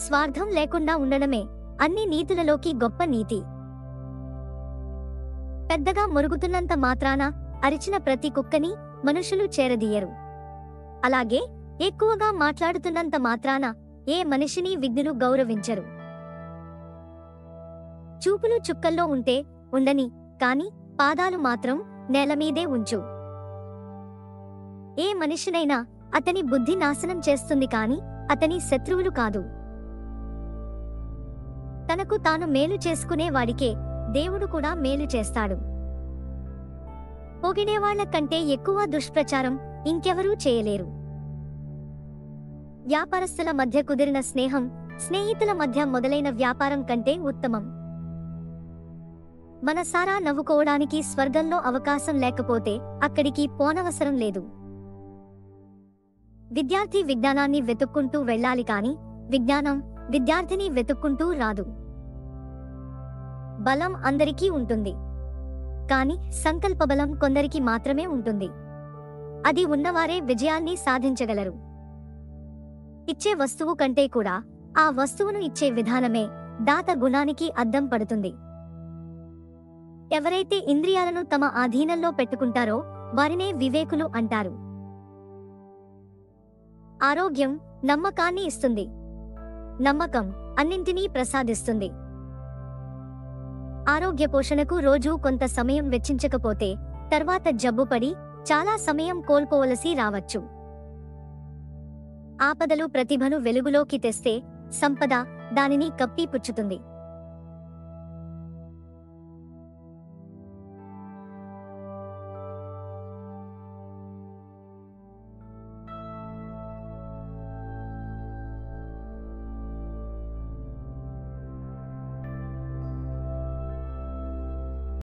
స్వార్థం లేకుండా ఉండడమే అన్ని నీతులలోకి గొప్ప నీతి పెద్దగా మురుగుతున్నంత మాత్రాన అరిచిన ప్రతి కుక్కని మనుషులు చేరదీయరు అలాగే ఎక్కువగా మాట్లాడుతున్నంత మాత్రాన ఏ మనిషిని విఘ్నులు గౌరవించరు చూపులు చుక్కల్లో ఉంటే ఉండని కాని పాదాలు మాత్రం నేలమీదే ఉంచు ఏ మనిషినైనా అతని బుద్ధి నాశనం చేస్తుంది కాని అతని శత్రువులు కాదు తనకు తాను మేలు చేసుకునే వాడికే దేవుడు కూడా మేలు చేస్తాడు పొగిడేవాళ్ల కంటే ఎక్కువ దుష్ప్రచారం ఇంకెవరూ చేయలేరు వ్యాపారస్తుల మధ్య కుదిరిన స్నేహం స్నేహితుల మధ్య మొదలైన వ్యాపారం కంటే ఉత్తమం మనసారా నవ్వుకోవడానికి స్వర్గంలో అవకాశం లేకపోతే అక్కడికి పోనవసరం లేదు విద్యార్థి విజ్ఞానాన్ని వెతుక్కుంటూ వెళ్ళాలి కాని విజ్ఞానం విద్యార్థిని వెతుక్కుంటూ రాదు బలం అందరికీ ఉంటుంది కాని సంకల్ప బలం కొందరికి మాత్రమే ఉంటుంది అది ఉన్నవారే విజయాన్ని సాధించగలరు ఇచ్చే వస్తువు కంటే కూడా ఆ వస్తువును ఇచ్చే విధానమే దాత గుణానికి అద్దం పడుతుంది ఎవరైతే ఇంద్రియాలను తమ ఆధీనంలో పెట్టుకుంటారో వారినే వివేకులు అంటారు ఆరోగ్యం నమ్మకాన్ని ఇస్తుంది నమ్మకం అన్నింటినీ ప్రసాదిస్తుంది ఆరోగ్య పోషణకు రోజూ కొంత సమయం వెచ్చించకపోతే తర్వాత జబ్బుపడి చాలా సమయం కోల్పోవలసి రావచ్చు ఆపదలు ప్రతిభను వెలుగులోకి తెస్తే సంపద దానిని కప్పిపుచ్చుతుంది